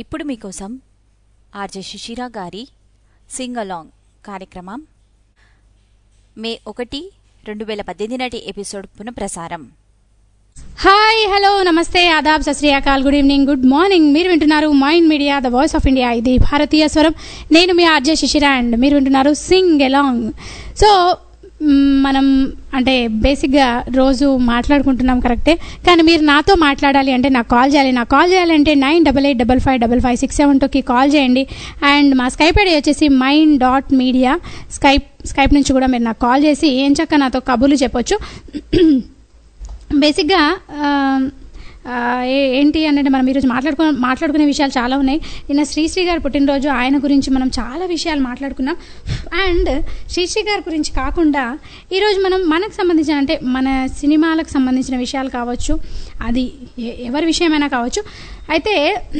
ఇప్పుడు మీకోసం ఆర్జే శిశిరా గారి సింగ్ అలాంగ్ కార్యక్రమం మే ఒకటి రెండు వేల పద్దెనిమిది నాటి ఎపిసోడ్ పునఃప్రసారం హాయ్ హలో నమస్తే ఆదాబ్ సశ్రీయాకాల్ గుడ్ ఈవినింగ్ గుడ్ మార్నింగ్ మీరు వింటున్నారు mind media the voice of India ఇది భారతీయ స్వరం నేను మీ ఆర్జే శిశిరా అండ్ మీరు వింటున్నారు సింగ్ ఎలాంగ్ సో మ్, మనం అంటే బేసిక్గా రోజు మాట్లాడుకుంటున్నాం కరెక్టే కానీ మీరు నాతో మాట్లాడాలి అంటే నాకు కాల్ చేయాలి నాకు కాల్ చేయాలంటే nine double eight double five double five six seven టూకి కాల్ చేయండి అండ్ మా స్కైప్ ఐడి వచ్చేసి mind dot media Skype Skype నుంచి కూడా మీరు నాకు కాల్ చేసి ఏం చక్క నాతో కబుర్లు చెప్పొచ్చు బేసిక్గా ఆ, ఆ, ఏ- ఏంటి అంటే మనం ఈరోజు మాట్లాడుకు మాట్లాడుకునే విషయాలు చాలా ఉన్నాయి నిన్న శ్రీశ్రీ గారు పుట్టినరోజు ఆయన గురించి మనం చాలా విషయాలు మాట్లాడుకున్నాం అండ్ శ్రీశ్రీ గారి గురించి కాకుండా ఈరోజు మనం మనకు సంబంధించిన అంటే మన సినిమాలకు సంబంధించిన విషయాలు కావచ్చు అది ఎ- ఎవరి విషయమైనా కావచ్చు అయితే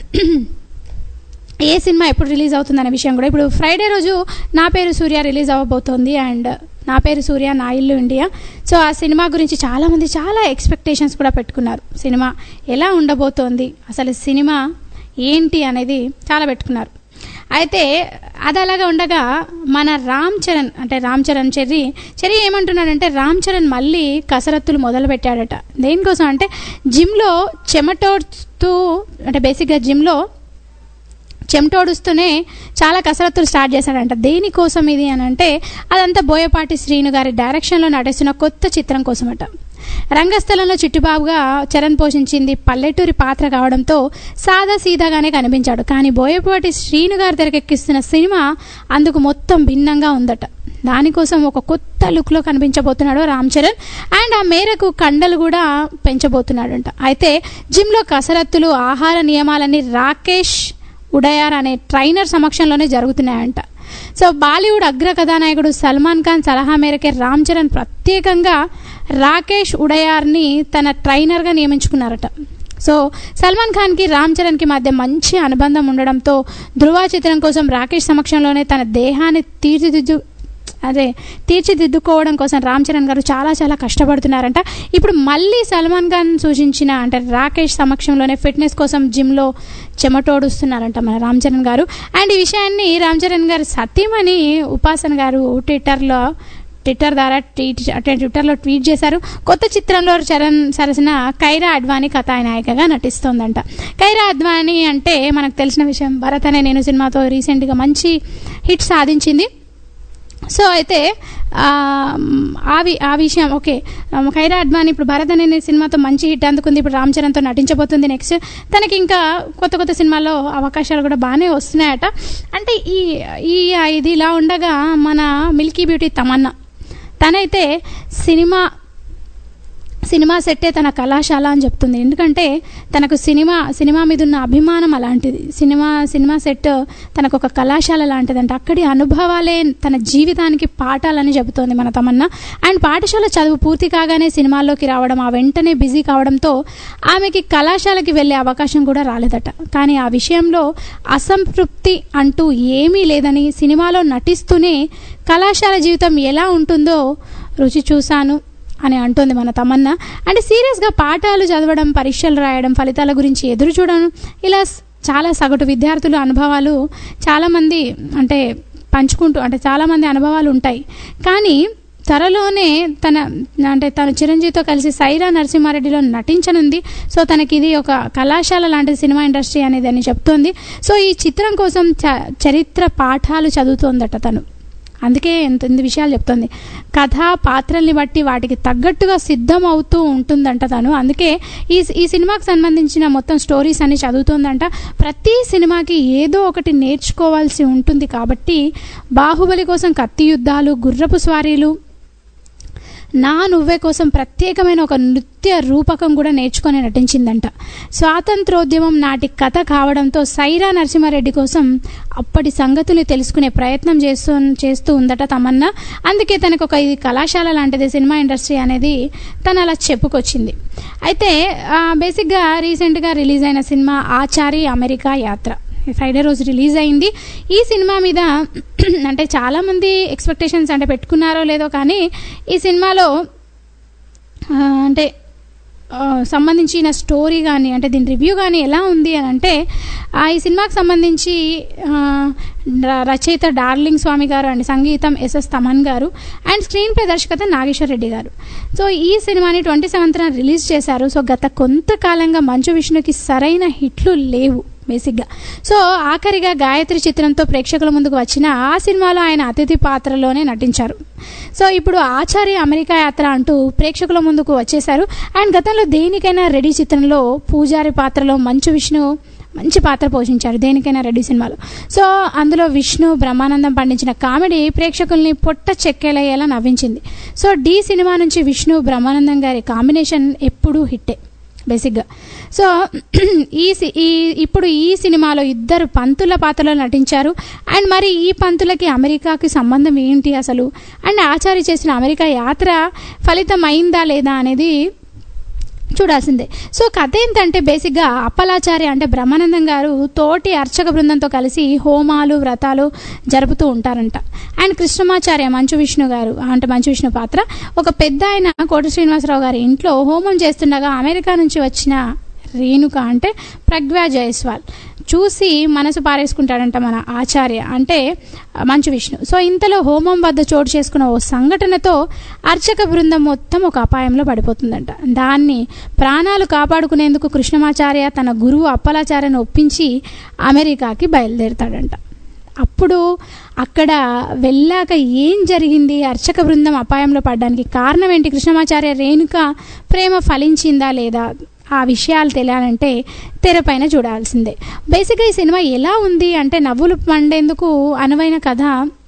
ఏ సినిమా ఎప్పుడు రిలీజ్ అవుతుంది అనే విషయం కూడా ఇప్పుడు ఫ్రైడే రోజు నా పేరు సూర్య రిలీజ్ అవ్వబోతోంది అండ్ నా పేరు సూర్య నా ఇల్లు ఇండియా సో ఆ సినిమా గురించి చాలామంది చాలా ఎక్స్పెక్టేషన్స్ కూడా పెట్టుకున్నారు సినిమా ఎలా ఉండబోతోంది అసలు సినిమా ఏంటి అనేది చాలా పెట్టుకున్నారు అయితే అది అలాగా ఉండగా మన రామ్ చరణ్ అంటే రామ్ చరణ్ చెర్రి చెర్రి ఏమంటున్నాడంటే రామ్ చరణ్ మళ్ళీ కసరత్తులు మొదలు పెట్టాడట దేనికోసం అంటే జిమ్లో చెమటోడుతూ అంటే బేసిక్గా జిమ్లో చెమటోడుస్తూనే చాలా కసరత్తులు స్టార్ట్ చేశాడంట దేనికోసం ఇది అని అంటే అదంతా బోయపాటి శ్రీను గారి డైరెక్షన్లో నటిస్తున్న కొత్త చిత్రం కోసమట రంగస్థలంలో చిట్టుబాబుగా చరణ్ పోషించింది పల్లెటూరి పాత్ర కావడంతో సాదా సీదాగానే కనిపించాడు కానీ బోయపాటి శ్రీను గారు తెరకెక్కిస్తున్న సినిమా అందుకు మొత్తం భిన్నంగా ఉందట దానికోసం ఒక కొత్త లుక్లో కనిపించబోతున్నాడు రామ్ చరణ్ అండ్ ఆ మేరకు కండలు కూడా పెంచబోతున్నాడంట అయితే జిమ్లో కసరత్తులు ఆహార నియమాలన్నీ రాకేష్ ఉడయార్ అనే ట్రైనర్ సమక్షంలోనే జరుగుతున్నాయంట సో బాలీవుడ్ అగ్ర కథానాయకుడు సల్మాన్ ఖాన్ సలహా మేరకే రామ్ చరణ్ ప్రత్యేకంగా రాకేష్ ఉడయార్ని తన ట్రైనర్గా నియమించుకున్నారట సో సల్మాన్ ఖాన్కి రామ్ చరణ్కి మధ్య మంచి అనుబంధం ఉండడంతో ధృవ చిత్రం కోసం రాకేష్ సమక్షంలోనే తన దేహాన్ని తీర్చిదిద్దు అదే తీర్చిదిద్దుకోవడం కోసం రామ్ చరణ్ గారు చాలా చాలా కష్టపడుతున్నారంట ఇప్పుడు మళ్ళీ సల్మాన్ ఖాన్ సూచించిన అంటే రాకేష్ సమక్షంలోనే ఫిట్నెస్ కోసం జిమ్లో చెమటోడుస్తున్నారంట మన రామ్ చరణ్ గారు అండ్ ఈ విషయాన్ని రామ్ చరణ్ గారు సతీమణి ఉపాసన గారు ట్విట్టర్లో ట్విట్టర్ ద్వారా ట్వీట్ అంటే ట్విట్టర్లో ట్వీట్ చేశారు కొత్త చిత్రంలో చరణ్ సరసన కైరా అడ్వాణి కథానాయికగా నటిస్తోందంట కైరా అద్వానీ అంటే మనకు తెలిసిన విషయం భరత్ అనే నేను సినిమాతో రీసెంట్గా మంచి హిట్ సాధించింది సో అయితే ఆ, ఆ వి ఆ విషయం ఓకే ఆ, ఖైరా అడ్వాణి ఇప్పుడు భరత్ అనే సినిమాతో మంచి హిట్ అందుకుంది ఇప్పుడు రామ్ చరణ్తో నటించబోతుంది నెక్స్ట్ తనకి ఇంకా కొత్త కొత్త సినిమాల్లో అవకాశాలు కూడా బాగానే వస్తున్నాయట అంటే ఈ ఈ ఇది ఇలా ఉండగా మన మిల్కీ బ్యూటీ తమన్నా తనైతే సినిమా సినిమా సెట్టే తన కళాశాల అని చెప్తుంది ఎందుకంటే తనకు సినిమా సినిమా మీద ఉన్న అభిమానం అలాంటిది సినిమా సినిమా సెట్ తనకు ఒక కళాశాల లాంటిదంట అక్కడి అనుభవాలే తన జీవితానికి పాఠాలని చెబుతోంది మన తమన్నా అండ్ పాఠశాల చదువు పూర్తి కాగానే సినిమాల్లోకి రావడం ఆ వెంటనే బిజీ కావడంతో ఆమెకి కళాశాలకి వెళ్ళే అవకాశం కూడా రాలేదట కానీ ఆ విషయంలో అసంతృప్తి అంటూ ఏమీ లేదని సినిమాలో నటిస్తూనే కళాశాల జీవితం ఎలా ఉంటుందో రుచి చూశాను అని అంటోంది మన తమన్నా అంటే సీరియస్గా పాఠాలు చదవడం పరీక్షలు రాయడం ఫలితాల గురించి ఎదురు చూడడం ఇలా స్- చాలా సగటు విద్యార్థుల అనుభవాలు చాలామంది అంటే పంచుకుంటూ అంటే చాలామంది అనుభవాలు ఉంటాయి కానీ త్వరలోనే తన అంటే తను చిరంజీవితో కలిసి సైరా నరసింహారెడ్డిలో నటించనుంది సో తనకి ఇది ఒక కళాశాల లాంటి సినిమా ఇండస్ట్రీ అనేది అని చెప్తోంది సో ఈ చిత్రం కోసం చ చరిత్ర పాఠాలు చదువుతోందట తను అందుకే ఎంత ఎన్ని విషయాలు చెప్తుంది కథ పాత్రల్ని బట్టి వాటికి తగ్గట్టుగా సిద్ధం అవుతూ ఉంటుందంట తను అందుకే ఈ ఈ సినిమాకి సంబంధించిన మొత్తం స్టోరీస్ అన్ని చదువుతుందంట ప్రతి సినిమాకి ఏదో ఒకటి నేర్చుకోవాల్సి ఉంటుంది కాబట్టి బాహుబలి కోసం కత్తి యుద్ధాలు గుర్రపు స్వారీలు నా నువ్వే కోసం ప్రత్యేకమైన ఒక నృత్య రూపకం కూడా నేర్చుకొని నటించిందంట స్వాతంత్రోద్యమం నాటి కథ కావడంతో సైరా నరసింహారెడ్డి కోసం అప్పటి సంగతులు తెలుసుకునే ప్రయత్నం చేస్తూ చేస్తూ ఉందట తమన్నా అందుకే తనకు ఒక ఇది కళాశాల లాంటిది సినిమా ఇండస్ట్రీ అనేది తను అలా చెప్పుకొచ్చింది అయితే ఆ, బేసిక్గా రీసెంట్గా రిలీజ్ అయిన cinema Achari America Yatra Friday రోజు రిలీజ్ అయింది ఈ సినిమా మీద అంటే చాలామంది ఎక్స్పెక్టేషన్స్ అంటే పెట్టుకున్నారో లేదో కానీ ఈ సినిమాలో ఆ, అంటే ఆ, సంబంధించిన స్టోరీ కానీ అంటే దీని రివ్యూ కానీ ఎలా ఉంది అని అంటే ఆ, ఈ సినిమాకి సంబంధించి ఆ, ర- రచయిత డార్లింగ్ స్వామి గారు అండ్ సంగీతం ఎస్ఎస్ తమన్ గారు అండ్ స్క్రీన్ ప్లే దర్శకత నాగేశ్వర రెడ్డి గారు సో ఈ సినిమాని ట్వంటీ సెవెంత్న రిలీజ్ చేశారు సో గత కొంతకాలంగా మంచు విష్ణుకి సరైన హిట్లు లేవు బేసిక్గా సో ఆఖరిగా గాయత్రి చిత్రంతో ప్రేక్షకుల ముందుకు వచ్చిన ఆ సినిమాలో ఆయన అతిథి పాత్రలోనే నటించారు సో ఇప్పుడు ఆచార్య అమెరికా యాత్ర అంటూ ప్రేక్షకుల ముందుకు వచ్చేశారు అండ్ గతంలో దేనికైనా రెడీ చిత్రంలో పూజారి పాత్రలో మంచు విష్ణు మంచి పాత్ర పోషించారు దేనికైనా రెడ్డి సినిమాలో సో అందులో విష్ణు బ్రహ్మానందం పండించిన కామెడీ ప్రేక్షకుల్ని పొట్ట చెక్కేలయ్యేలా నవ్వించింది సో డి సినిమా నుంచి విష్ణు బ్రహ్మానందం గారి కాంబినేషన్ ఎప్పుడూ హిట్టే బేసిక్గా సో ఈ సి- ఈ ఇప్పుడు ఈ సినిమాలో ఇద్దరు పంతుల పాత్రలో నటించారు అండ్ మరి ఈ పంతులకి అమెరికాకి సంబంధం ఏంటి అసలు అండ్ ఆచారి చేసిన అమెరికా యాత్ర ఫలితం అయిందా లేదా అనేది చూడాల్సిందే సో కథ ఏంటంటే బేసిక్గా అప్పలాచార్య అంటే బ్రహ్మానందం గారు తోటి అర్చక బృందంతో కలిసి హోమాలు వ్రతాలు జరుపుతూ ఉంటారంట అండ్ కృష్ణమాచార్య మంచు విష్ణు గారు అంటే మంచు విష్ణు పాత్ర ఒక పెద్ద ఆయన కోట శ్రీనివాసరావు గారి ఇంట్లో హోమం చేస్తుండగా అమెరికా నుంచి వచ్చిన రేణుక అంటే ప్రజ్ఞా జైస్వాల్ చూసి మనసు పారేసుకుంటాడంట మన ఆచార్య అంటే మంచు విష్ణు సో ఇంతలో హోమం వద్ద చోటు చేసుకున్న ఓ సంఘటనతో అర్చక బృందం మొత్తం ఒక అపాయంలో పడిపోతుందంట దాన్ని ప్రాణాలు కాపాడుకునేందుకు కృష్ణమాచార్య తన గురువు అప్పలాచార్యను ఒప్పించి అమెరికాకి బయలుదేరుతాడంట అప్పుడు అక్కడ వెళ్ళాక ఏం జరిగింది అర్చక బృందం అపాయంలో పడడానికి కారణం ఏంటి కృష్ణమాచార్య రేణుక ప్రేమ ఫలించిందా లేదా ఆ విషయాలు తెలియాలంటే తెరపైన చూడాల్సిందే బేసిక్గా ఈ సినిమా ఎలా ఉంది అంటే నవ్వులు పండేందుకు అనువైన కథ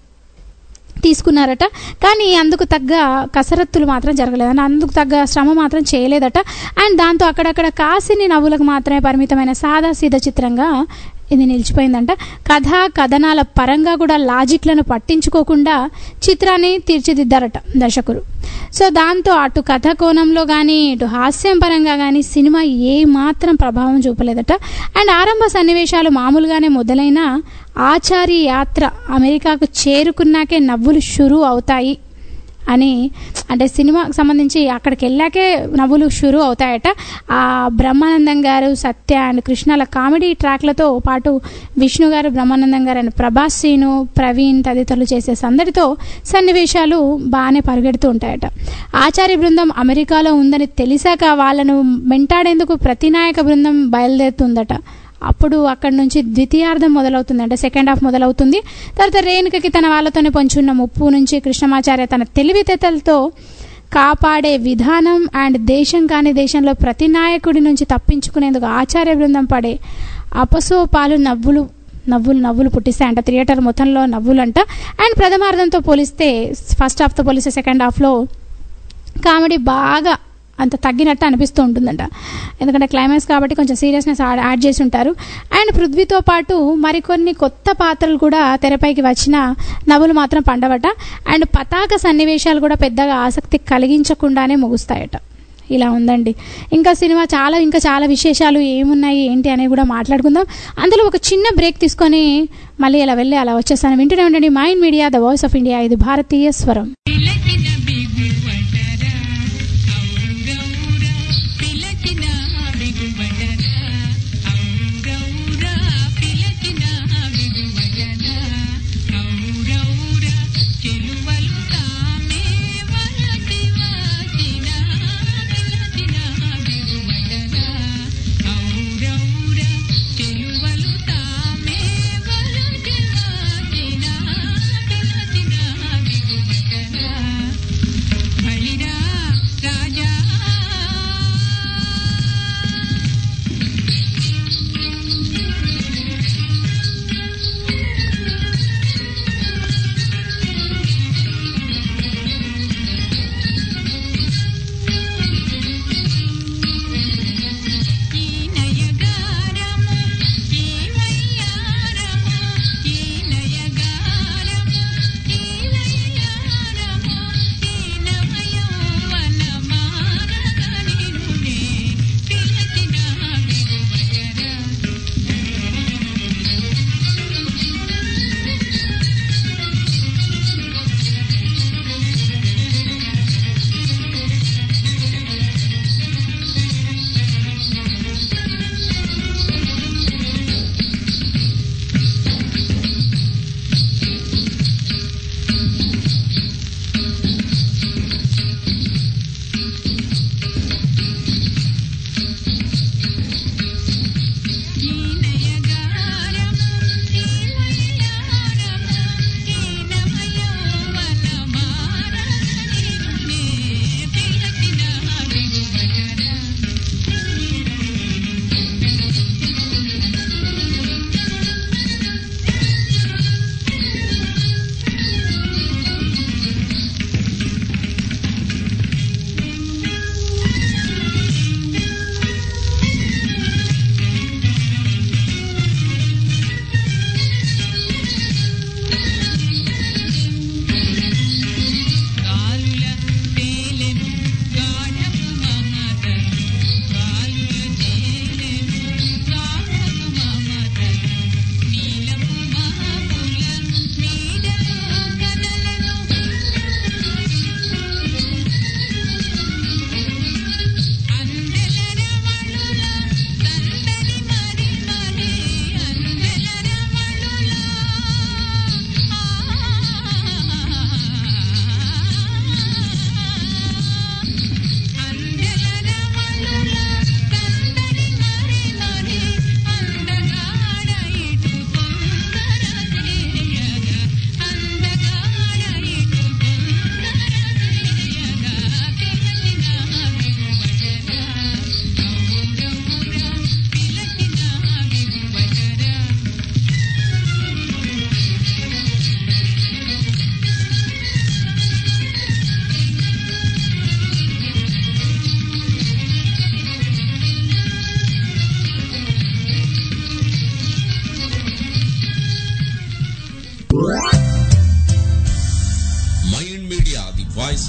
తీసుకున్నారట కానీ అందుకు తగ్గ కసరత్తులు మాత్రం జరగలేదట అందుకు తగ్గ శ్రమ మాత్రం చేయలేదట అండ్ దాంతో అక్కడక్కడ కాసిని నవ్వులకు మాత్రమే పరిమితమైన సాదా సీదా చిత్రంగా ఇది నిలిచిపోయిందంట కథ కథనాల పరంగా కూడా లాజిక్లను పట్టించుకోకుండా చిత్రాన్ని తీర్చిదిద్దారట దర్శకులు సో దాంతో అటు కథ కోణంలో కానీ ఇటు హాస్యం పరంగా కానీ సినిమా ఏ మాత్రం ప్రభావం చూపలేదట అండ్ ఆరంభ సన్నివేశాలు మామూలుగానే మొదలైన ఆచారి యాత్ర అమెరికాకు చేరుకున్నాకే నవ్వులు షురూ అవుతాయి అని అంటే సినిమాకి సంబంధించి అక్కడికి వెళ్ళాకే నవ్వులు షురు అవుతాయట ఆ బ్రహ్మానందం గారు సత్య అండ్ కృష్ణల కామెడీ ట్రాక్లతో పాటు విష్ణు గారు బ్రహ్మానందం గారు అండ్ ప్రభాస్ శ్రీను ప్రవీణ్ తదితరులు చేసే సందడితో సన్నివేశాలు బాగానే పరిగెడుతూ ఉంటాయట ఆచార్య బృందం అమెరికాలో ఉందని తెలిసాక వాళ్ళను వెంటాడేందుకు ప్రతినాయక బృందం బయలుదేరుతుందట అప్పుడు అక్కడి నుంచి ద్వితీయార్థం మొదలవుతుంది అంటే సెకండ్ హాఫ్ మొదలవుతుంది తర్వాత రేణుకకి తన వాళ్ళతోనే పొంచున్న ముప్పు నుంచి కృష్ణమాచార్య తన తెలివితేటలతో కాపాడే విధానం అండ్ దేశం కాని దేశంలో ప్రతి నాయకుడి నుంచి తప్పించుకునేందుకు ఆచార్య బృందం పడే అపసోపాలు నవ్వులు నవ్వులు నవ్వులు పుట్టిస్తాయంట థియేటర్ మొత్తంలో నవ్వులంట అండ్ ప్రథమార్థంతో పోలిస్తే ఫస్ట్ హాఫ్తో పోలిస్తే సెకండ్ హాఫ్లో కామెడీ బాగా అంత తగ్గినట్టు అనిపిస్తూ ఉంటుందంట ఎందుకంటే క్లైమాక్స్ కాబట్టి కొంచెం సీరియస్నెస్ యాడ్ చేసి ఉంటారు అండ్ పృథ్వీతో పాటు మరికొన్ని కొత్త పాత్రలు కూడా తెరపైకి వచ్చిన నవ్వులు మాత్రం పండవట అండ్ పతాక సన్నివేశాలు కూడా పెద్దగా ఆసక్తి కలిగించకుండానే ముగుస్తాయట ఇలా ఉందండి ఇంకా సినిమా చాలా ఇంకా చాలా విశేషాలు ఏమున్నాయి ఏంటి అనేవి కూడా మాట్లాడుకుందాం అందులో ఒక చిన్న బ్రేక్ తీసుకొని మళ్ళీ అలా వెళ్ళి అలా వచ్చేస్తాను వింటూనే ఉండండి mind media the voice of India ఇది భారతీయ స్వరం పిలచిన బిగువడరా ఔరౌరా పిలచిన బిగువడరా ఔరౌరా పిలచిన బిగువడరా ఔరౌరా చెలువలు తామే వలసి వాచిన పిలచిన బిగువడరా ఔరౌరా చెలువలు తామే వలసి వాచిన పిలచిన బిగువడరా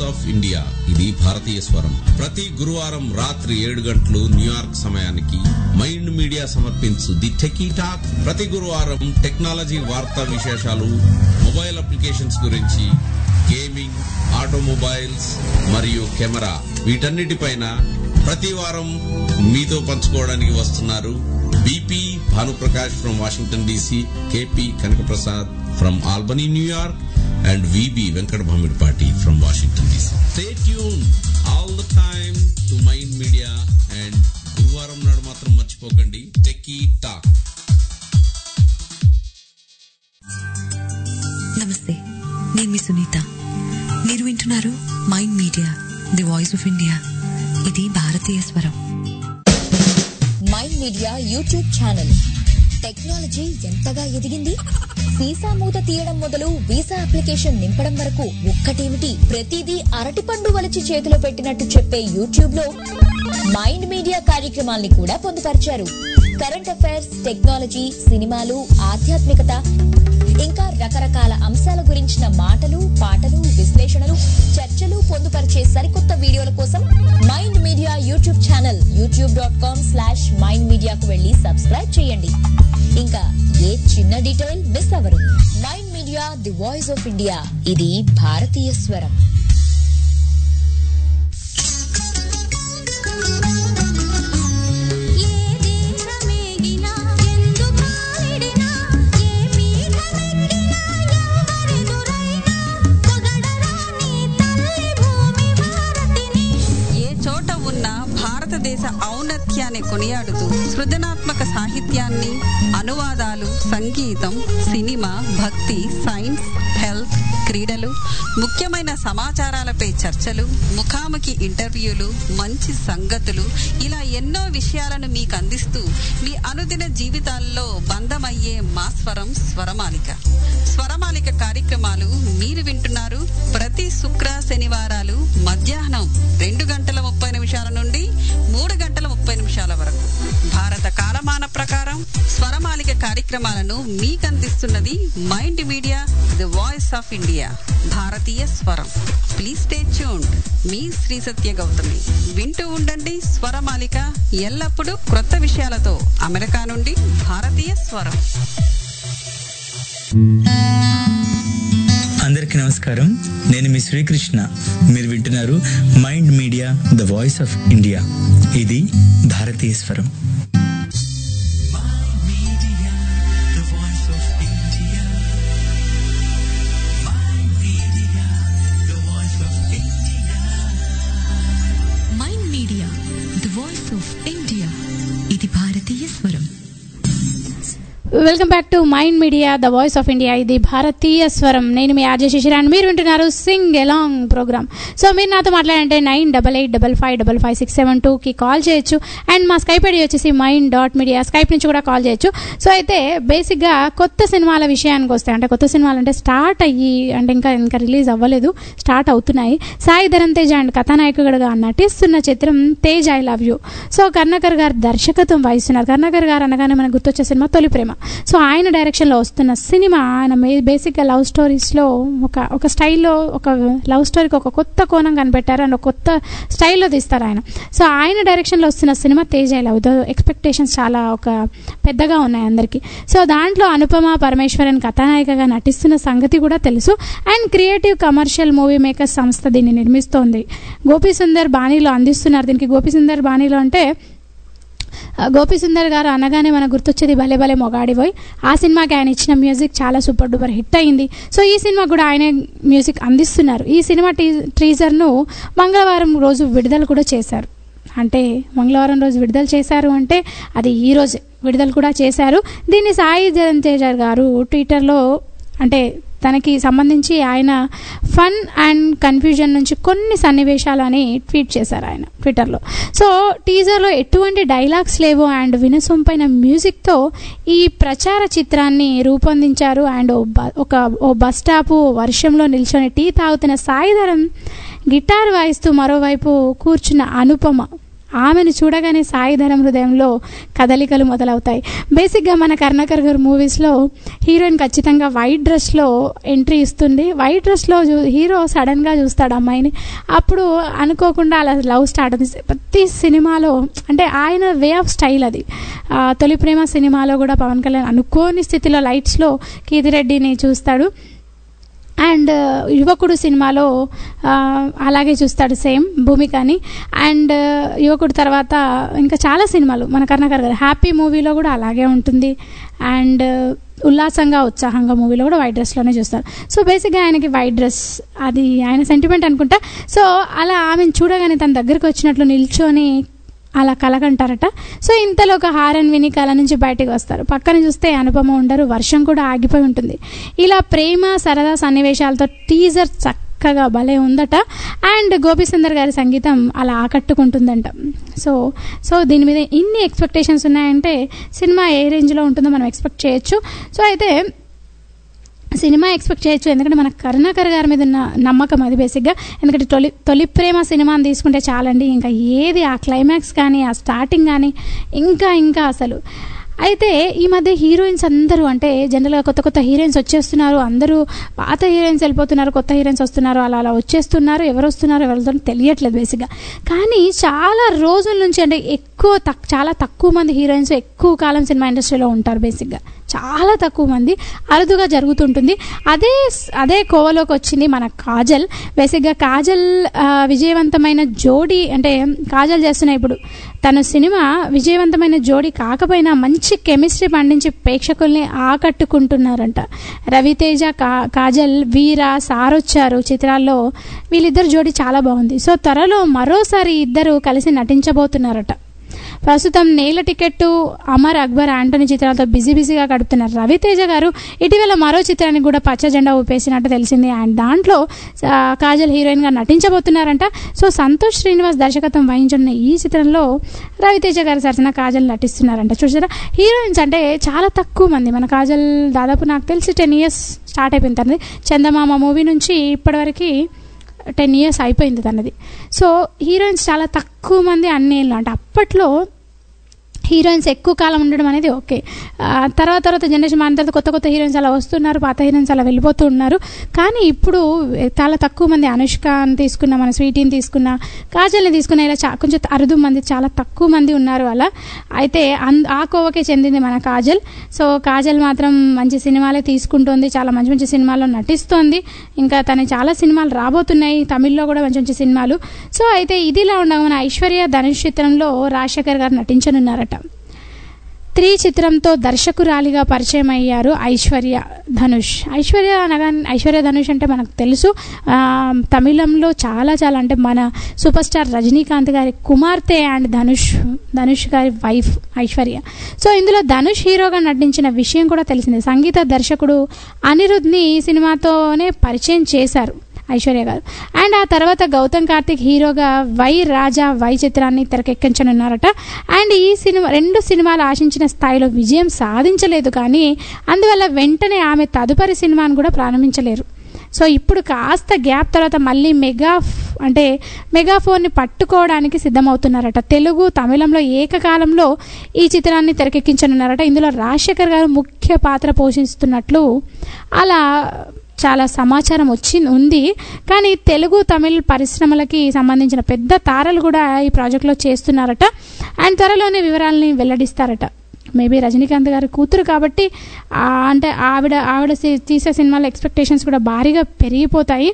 ఆఫ్ ఇండియా ఇది భారతీయ స్వరం ప్రతి గురువారం రాత్రి ఏడు గంటలు న్యూయార్క్ సమయానికి మైండ్ మీడియా సమర్పించు ది టెకీ టాక్ ప్రతి గురువారం టెక్నాలజీ వార్తా విశేషాలు మొబైల్ అప్లికేషన్స్ గురించి గేమింగ్ ఆటోమొబైల్స్ మరియు కెమెరా వీటన్నిటిపైన ప్రతి వారం మీతో పంచుకోవడానికి వస్తున్నారు BP Bhanuprakash from Washington DC KP Kanakaprasad from Albany New York and VB Venkata Bhamidipati from Washington DC stay tune all the time to mind Media and గురువారం నాడు మాత్రం మర్చిపోకండి టెకీ టాక్ నమస్తే నేను మీ సునీత మీరు వింటున్నారు mind media the voice of India ఇది భారతీయ స్వరం mind media YouTube channel technology ఎంతగా ఎదిగింది వీసా మూత తీయడం మొదలు వీసా అప్లికేషన్ నింపడం వరకు ఒక్కటేమిటి ప్రతిదీ అరటిపండు వలిచి చేతిలో పెట్టినట్టు చెప్పే యూట్యూబ్ లో మైండ్ మీడియా కార్యక్రమాల్ని కూడా పొందుపరిచారు కరెంట్ అఫైర్స్ టెక్నాలజీ సినిమాలు ఆధ్యాత్మికత ఇంకా రకరకాల అంశాల గురించిన మాటలు పాటలు విశ్లేషణలు చర్చలు పొందుపరిచే సరికొత్త వీడియోల కోసం mind media YouTube channel YouTube dot com slash mind మీడియాకు వెళ్లి సబ్స్క్రైబ్ చేయండి ఇంకా ఏ చిన్న డీటెయిల్ మిస్ అవ్వరు mind media the voice of India ఇది భారతీయ స్వరం ఏ దేశమేగినా ఎందు కాలిడినా ఏ పీఠమెక్కినా ఎవరెదురైనా పొగడరా నీ తల్లి భూమి భారతిని ఏ చోట ఉన్న భారతదేశ ఔన్నత్యాన్ని కొనియాడుతూ సృజనాత్మక సాహిత్యాన్ని అనువాదాలు సంగీతం సినిమా భక్తి సైన్స్ హెల్త్ క్రీడలు ముఖ్యమైన సమాచారాలపై చర్చలు ముఖాముఖి ఇంటర్వ్యూలు మంచి సంగతులు ఇలా ఎన్నో విషయాలను మీకు అందిస్తూ మీ అనుదిన జీవితాల్లో బంధమయ్యే మా స్వరం స్వరమాలిక స్వరమాలిక కార్యక్రమాలు మీరు వింటున్నారు ప్రతి శుక్ర శనివారాలు మధ్యాహ్నం రెండు గంటల ముప్పై నిమిషాల నుండి మూడు గంటల ముప్పై నిమిషాల వరకు భారత కాలమాన ప్రకారం స్వరమాలిక కార్యక్రమాలను మీకు అందిస్తున్నది mind media the voice of India భారతీయ స్వరం ప్లీజ్ స్టే ట్యూన్డ్ మీ శ్రీ సత్య గౌతమి వింటూ ఉండండి స్వరమాలిక ఎల్లప్పుడూ క్రొత్త విషయాలతో అమెరికా నుండి భారతీయ స్వరం అందరికీ నమస్కారం నేను మీ శ్రీకృష్ణ మీరు వింటున్నారు mind media the voice of India ఇది భారతీయ స్వరం mind media the voice of India ఇది భారతీయ స్వరం welcome back to mind media the voice of India ఇది భారతీయ స్వరం నేను మీ ఆర్జే శశిరాణ్ మీరు వింటున్నారు సింగ్ ఎలాంగ్ ప్రోగ్రామ్ సో మీరు నాతో మాట్లాడంటే nine double eight double five double five six seven టూకి కాల్ చేయొచ్చు అండ్ మా స్కైప్ ఐడి వచ్చేసి మైండ్ డాట్ మీడియా స్కైప్ నుంచి కూడా కాల్ చేయొచ్చు సో అయితే బేసిక్గా కొత్త సినిమాల విషయానికి వస్తే అంటే కొత్త సినిమాలు అంటే స్టార్ట్ అయ్యి అంటే ఇంకా ఇంకా రిలీజ్ అవ్వలేదు స్టార్ట్ అవుతున్నాయి సాయి ధరమ్ తేజ్ అండ్ కథానాయకుడుగా నటిస్తున్న చిత్రం Tej I love you so Karunakar గారు దర్శకత్వం వహిస్తున్నారు కర్ణాకర్ గారు అనగానే మనకు గుర్తొచ్చే సినిమా తొలి ప్రేమ సో ఆయన డైరెక్షన్లో వస్తున్న సినిమా ఆయన మే బేసిక్గా లవ్ స్టోరీస్లో ఒక ఒక స్టైల్లో ఒక లవ్ స్టోరీకి ఒక కొత్త కోణం కనిపెట్టారు అండ్ ఒక కొత్త స్టైల్లో తీస్తారు ఆయన సో ఆయన డైరెక్షన్లో వస్తున్న cinema Tej I love expectations చాలా ఒక పెద్దగా ఉన్నాయి అందరికీ సో దాంట్లో అనుపమ పరమేశ్వరన్ కథానాయికగా నటిస్తున్న సంగతి కూడా తెలుసు and creative commercial movie makers సంస్థ దీన్ని నిర్మిస్తోంది గోపీ సుందర్ బాణీలో అందిస్తున్నారు దీనికి గోపీ సుందర్ బాణీలో అంటే ఆ, గోపీ సుందర్ గారు అనగానే మనకు గుర్తొచ్చేది భలే భలే మొగాడిపోయి ఆ సినిమాకి ఆయన ఇచ్చిన మ్యూజిక్ చాలా సూపర్ డూపర్ హిట్ అయింది సో ఈ సినిమా కూడా ఆయనే మ్యూజిక్ అందిస్తున్నారు ఈ సినిమా టీ ట్రీజర్ను మంగళవారం రోజు విడుదల కూడా చేశారు అంటే మంగళవారం రోజు విడుదల చేశారు అంటే అది ఈ రోజు విడుదల కూడా చేశారు దీన్ని సాయి జగన్ తేజ గారు ట్విట్టర్లో అంటే తనకి సంబంధించి ఆయన ఫన్ అండ్ కన్ఫ్యూజన్ నుంచి కొన్ని సన్నివేశాలు అని ట్వీట్ చేశారు ఆయన ట్విట్టర్లో సో టీజర్లో ఎటువంటి డైలాగ్స్ లేవు అండ్ వినసొంపైన మ్యూజిక్తో ఈ ప్రచార చిత్రాన్ని రూపొందించారు అండ్ ఓ బ- ఒక ఓ బస్ స్టాపు వర్షంలో నిల్చొని టీ తాగుతున్న సాయిధరం గిటార్ వాయిస్తూ మరోవైపు కూర్చున్న అనుపమ ఆమెను చూడగానే సాయిధరం హృదయంలో కదలికలు మొదలవుతాయి బేసిక్గా మన కరుణాకర్ గారు మూవీస్లో హీరోయిన్ ఖచ్చితంగా వైట్ డ్రెస్లో ఎంట్రీ ఇస్తుంది వైట్ డ్రెస్లో హీరో సడన్గా చూస్తాడు అమ్మాయిని అప్పుడు అనుకోకుండా అలా లవ్ స్టార్ట్ అవుతుంది ప్రతి సినిమాలో అంటే ఆయన వే ఆఫ్ స్టైల్ అది ఆ, తొలి ప్రేమ సినిమాలో కూడా పవన్ కళ్యాణ్ అనుకోని స్థితిలో లైట్స్లో కీతిరెడ్డిని చూస్తాడు అండ్ యువకుడు సినిమాలో ఆ, అలాగే చూస్తాడు సేమ్ భూమికని అండ్ యువకుడు తర్వాత ఇంకా చాలా సినిమాలు మన కర్ణాకర్ గారు హ్యాపీ మూవీలో కూడా అలాగే ఉంటుంది అండ్ ఉల్లాసంగా ఉత్సాహంగా మూవీలో కూడా వైట్ డ్రెస్లోనే చూస్తారు సో బేసిక్గా ఆయనకి వైట్ డ్రెస్ అది ఆయన సెంటిమెంట్ అనుకుంటా సో అలా ఆమెను చూడగానే తన దగ్గరికి వచ్చినట్లు నిల్చొని అలా కలగంటారట సో ఇంతలో ఒక హారన్ విని కళ నుంచి బయటకు వస్తారు పక్కన చూస్తే అనుపమ ఉండరు వర్షం కూడా ఆగిపోయి ఉంటుంది ఇలా ప్రేమ సరదా సన్నివేశాలతో టీజర్ చక్కగా భలే ఉందట అండ్ గోపిసుందర్ గారి సంగీతం అలా ఆకట్టుకుంటుందంట సో సో దీని మీద ఇన్ని ఎక్స్పెక్టేషన్స్ ఉన్నాయంటే సినిమా ఏ రేంజ్లో ఉంటుందో మనం ఎక్స్పెక్ట్ చేయొచ్చు సో అయితే సినిమా ఎక్స్పెక్ట్ చేయొచ్చు ఎందుకంటే మన కరుణాకర్ గారి మీద ఉన్న నమ్మకం అది బేసిక్గా ఎందుకంటే తొలి తొలి ప్రేమ సినిమాని తీసుకుంటే చాలండి ఇంకా ఏది ఆ క్లైమాక్స్ కానీ ఆ స్టార్టింగ్ కానీ ఇంకా ఇంకా అసలు అయితే ఈ మధ్య హీరోయిన్స్ అందరూ అంటే జనరల్గా కొత్త కొత్త హీరోయిన్స్ వచ్చేస్తున్నారు అందరూ పాత హీరోయిన్స్ వెళ్ళిపోతున్నారు కొత్త హీరోయిన్స్ వస్తున్నారు అలా అలా వచ్చేస్తున్నారు ఎవరు వస్తున్నారు ఎవరితో తెలియట్లేదు బేసిక్గా కానీ చాలా రోజుల నుంచి అంటే ఎక్కువ తక్ చాలా తక్కువ మంది హీరోయిన్స్ ఎక్కువ కాలం సినిమా ఇండస్ట్రీలో ఉంటారు బేసిక్గా చాలా తక్కువ మంది అరుదుగా జరుగుతుంటుంది అదే అదే కోవలోకి వచ్చింది మన కాజల్ బేసిక్గా కాజల్ ఆ, విజయవంతమైన జోడీ అంటే కాజల్ చేస్తున్న ఇప్పుడు తన సినిమా విజయవంతమైన జోడీ కాకపోయినా మంచి కెమిస్ట్రీ పండించి ప్రేక్షకుల్ని ఆకట్టుకుంటున్నారంట రవితేజ కా కాజల్ వీర సారొచ్చారు చిత్రాల్లో వీళ్ళిద్దరు జోడీ చాలా బాగుంది సో త్వరలో మరోసారి ఇద్దరు కలిసి నటించబోతున్నారట ప్రస్తుతం నేల టికెట్ అమర్ అక్బర్ ఆంటోనీ చిత్రాలతో బిజీ బిజీగా గడుపుతున్నారు రవితేజ గారు ఇటీవల మరో చిత్రానికి కూడా పచ్చ జెండా ఊపేసినట్టు తెలిసింది అండ్ దాంట్లో ఆ, కాజల్ హీరోయిన్గా నటించబోతున్నారంట సో సంతోష్ శ్రీనివాస్ దర్శకత్వం వహించున్న ఈ చిత్రంలో రవితేజ గారి సరసన కాజల్ నటిస్తున్నారంట చూసారా హీరోయిన్స్ అంటే చాలా తక్కువ మంది మన కాజల్ దాదాపు నాకు తెలిసి టెన్ ఇయర్స్ స్టార్ట్ అయిపోయింది తనది చందమామ మూవీ నుంచి ఇప్పటివరకు టెన్ ఇయర్స్ అయిపోయింది తనది సో హీరోయిన్స్ చాలా తక్కువ మంది అన్ని ఏళ్ళు అంటే అప్పట్లో హీరోయిన్స్ ఎక్కువ కాలం ఉండడం అనేది ఓకే ఆ, తర్వాత తర్వాత జనరేషన్ మారిన తర్వాత కొత్త కొత్త హీరోయిన్స్ అలా వస్తున్నారు పాత హీరోయిన్స్ అలా వెళ్ళిపోతూ ఉన్నారు కానీ ఇప్పుడు చాలా తక్కువ మంది అనుష్కని తీసుకున్న మన స్వీటీని తీసుకున్న కాజల్ని తీసుకున్న ఇలా చా కొంచెం అరుదు మంది చాలా తక్కువ మంది ఉన్నారు అలా అయితే అన్ ఆ కోవకే చెందింది మన కాజల్ సో కాజల్ మాత్రం మంచి సినిమాలే తీసుకుంటోంది చాలా మంచి మంచి సినిమాల్లో నటిస్తోంది ఇంకా తన చాలా సినిమాలు రాబోతున్నాయి తమిళ్లో కూడా మంచి మంచి సినిమాలు సో అయితే ఇదిలా ఉండగా మన ఐశ్వర్య ధనుష్ చిత్రంలో రాజశేఖర్ గారు నటించనున్నారట త్రీ చిత్రంతో దర్శకురాలిగా పరిచయం అయ్యారు ఐశ్వర్య ధనుష్ ఐశ్వర్య అనగా ఐశ్వర్య ధనుష్ అంటే మనకు తెలుసు ఆ, తమిళంలో చాలా చాలా అంటే మన సూపర్ స్టార్ రజనీకాంత్ గారి కుమార్తె అండ్ ధనుష్ ధనుష్ గారి వైఫ్ ఐశ్వర్య సో ఇందులో ధనుష్ హీరోగా నటించిన విషయం కూడా తెలిసిందే సంగీత దర్శకుడు అనిరుద్ని ఈ సినిమాతోనే పరిచయం చేశారు ఐశ్వర్య గారు అండ్ ఆ తర్వాత గౌతమ్ కార్తిక్ హీరోగా వై రాజా వై చిత్రాన్ని తెరకెక్కించనున్నారట అండ్ ఈ సినిమా రెండు సినిమాలు ఆశించిన స్థాయిలో విజయం సాధించలేదు కానీ అందువల్ల వెంటనే ఆమె తదుపరి సినిమాను కూడా ప్రారంభించలేరు సో ఇప్పుడు కాస్త గ్యాప్ తర్వాత మళ్ళీ మెగా ఫ్- అంటే మెగాఫోన్ని పట్టుకోవడానికి సిద్ధమవుతున్నారట తెలుగు తమిళంలో ఏకకాలంలో ఈ చిత్రాన్ని తెరకెక్కించనున్నారట ఇందులో రాజశేఖర్ గారు ముఖ్య పాత్ర పోషిస్తున్నట్లు అలా చాలా సమాచారం వచ్చి ఉంది కానీ తెలుగు తమిళ్ పరిశ్రమలకి సంబంధించిన పెద్ద తారలు కూడా ఈ ప్రాజెక్ట్లో చేస్తున్నారట అండ్ త్వరలోనే వివరాలని వెల్లడిస్తారట మేబీ రజనీకాంత్ గారి కూతురు కాబట్టి ఆ, అంటే ఆవిడ ఆవిడ సి- తీసే సినిమాలో ఎక్స్పెక్టేషన్స్ కూడా భారీగా పెరిగిపోతాయి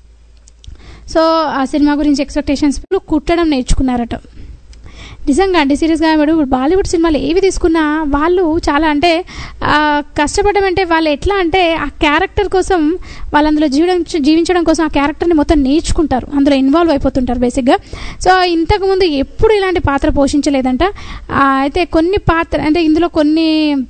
సో ఆ సినిమా గురించి ఎక్స్పెక్టేషన్స్ కుట్టడం నేర్చుకున్నారట నిజంగా అంటే సీరియస్గా ఇప్పుడు బాలీవుడ్ సినిమాలు ఏవి తీసుకున్నా వాళ్ళు చాలా అంటే ఆ, కష్టపడడం అంటే వాళ్ళు ఎట్లా అంటే ఆ క్యారెక్టర్ కోసం వాళ్ళు అందులో జీవించ జీవించడం కోసం ఆ క్యారెక్టర్ని మొత్తం నేర్చుకుంటారు అందులో ఇన్వాల్వ్ అయిపోతుంటారు బేసిక్గా సో ఇంతకుముందు ఎప్పుడు ఇలాంటి పాత్ర పోషించలేదంట ఆ, అయితే కొన్ని పాత్ర అంటే ఇందులో కొన్ని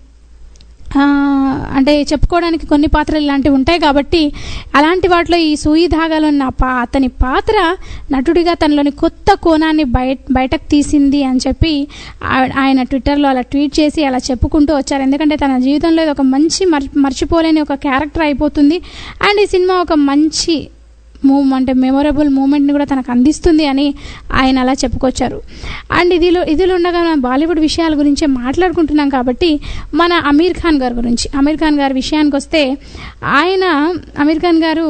ఆ, అంటే చెప్పుకోవడానికి కొన్ని పాత్రలు ఇలాంటివి ఉంటాయి కాబట్టి అలాంటి వాటిలో ఈ సూయి ధాగాలో ఉన్న పా అతని పాత్ర నటుడిగా తనలోని కొత్త కోణాన్ని బయట బయటకు తీసింది అని చెప్పి ఆ- ఆయన ట్విట్టర్లో అలా ట్వీట్ చేసి అలా చెప్పుకుంటూ వచ్చారు ఎందుకంటే తన జీవితంలో ఇది ఒక మంచి మర్ మర్చిపోలేని ఒక క్యారెక్టర్ అయిపోతుంది అండ్ ఈ సినిమా ఒక మంచి మూవ్ అంటే మెమొరబుల్ మూమెంట్ని కూడా తనకు అందిస్తుంది అని ఆయన అలా చెప్పుకొచ్చారు అండ్ ఇదిలో ఇదిలో ఉండగా మనం బాలీవుడ్ విషయాల గురించి మాట్లాడుకుంటున్నాం కాబట్టి మన అమీర్ ఖాన్ గారి గురించి అమీర్ ఖాన్ గారి విషయానికి వస్తే ఆయన అమీర్ ఖాన్ గారు